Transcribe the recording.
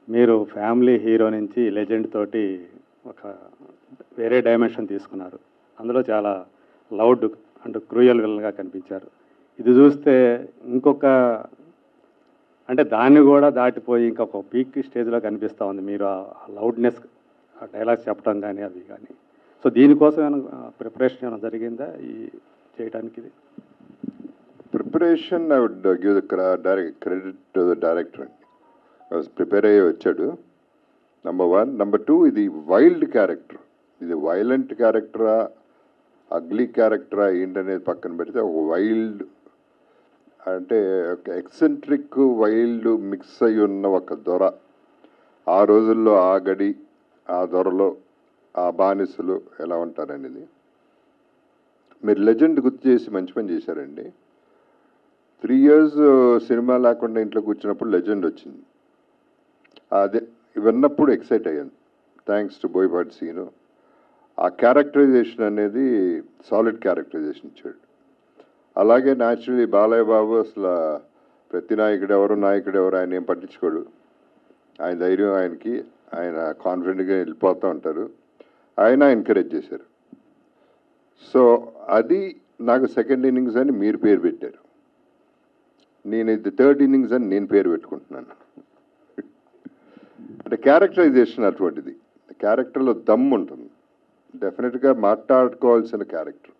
మీరు family hero నుంచి legend తోటి ఒక వేరే డైమెన్షన్ తీసుకున్నారు అందులో చాలా లౌడ్ అండ్ క్రూయల్ విలన్గా కనిపించారు ఇది చూస్తే ఇంకొక అంటే దాన్ని కూడా దాటిపోయి ఇంకొక పీక్ స్టేజ్లో కనిపిస్తూ ఉంది మీరు ఆ లౌడ్నెస్ ఆ డైలాగ్స్ చెప్పడం కానీ అవి కానీ సో దీనికోసం ఏమైనా ప్రిపరేషన్ ఏమైనా జరిగిందా ఈ చేయడానికి ఇది preparation I would give the direct credit to the director అండి ప్రిపేర్ అయ్యి వచ్చాడు నెంబర్ వన్ నెంబర్ టూ ఇది వైల్డ్ క్యారెక్టర్ ఇది వైలెంట్ క్యారెక్టరా అగ్లీ క్యారెక్టరా ఏంటనేది పక్కన పెడితే ఒక వైల్డ్ అంటే ఒక ఎక్సెంట్రిక్ వైల్డ్ మిక్స్ అయి ఉన్న ఒక దొర ఆ రోజుల్లో ఆ గడి ఆ దొరలో ఆ బానిసలు ఎలా ఉంటారనేది మీరు లెజెండ్ గుర్తు చేసి మంచి పని చేశారండి త్రీ ఇయర్స్ సినిమా లేకుండా ఇంట్లో కూర్చున్నప్పుడు లెజెండ్ వచ్చింది అదే విన్నప్పుడు ఎక్సైట్ అయ్యాను థ్యాంక్స్ టు బోయపాటి సీను ఆ క్యారెక్టరైజేషన్ అనేది సాలిడ్ క్యారెక్టరైజేషన్ ఇచ్చాడు అలాగే న్యాచురలీ బాలయ్య బాబు అసలు ప్రతి నాయకుడు ఎవరు నాయకుడు ఎవరు ఆయన ఏం పట్టించుకోడు ఆయన ధైర్యం ఆయనకి ఆయన కాన్ఫిడెంట్గా వెళ్ళిపోతూ ఉంటారు ఆయన ఎంకరేజ్ చేశారు సో అది నాకు సెకండ్ ఇన్నింగ్స్ అని మీరు పేరు పెట్టారు నేను ఇది థర్డ్ ఇన్నింగ్స్ అని నేను పేరు పెట్టుకుంటున్నాను అంటే క్యారెక్టరైజేషన్ అటువంటిది క్యారెక్టర్లో దమ్ ఉంటుంది డెఫినెట్గా మాట్లాడుకోవాల్సిన క్యారెక్టర్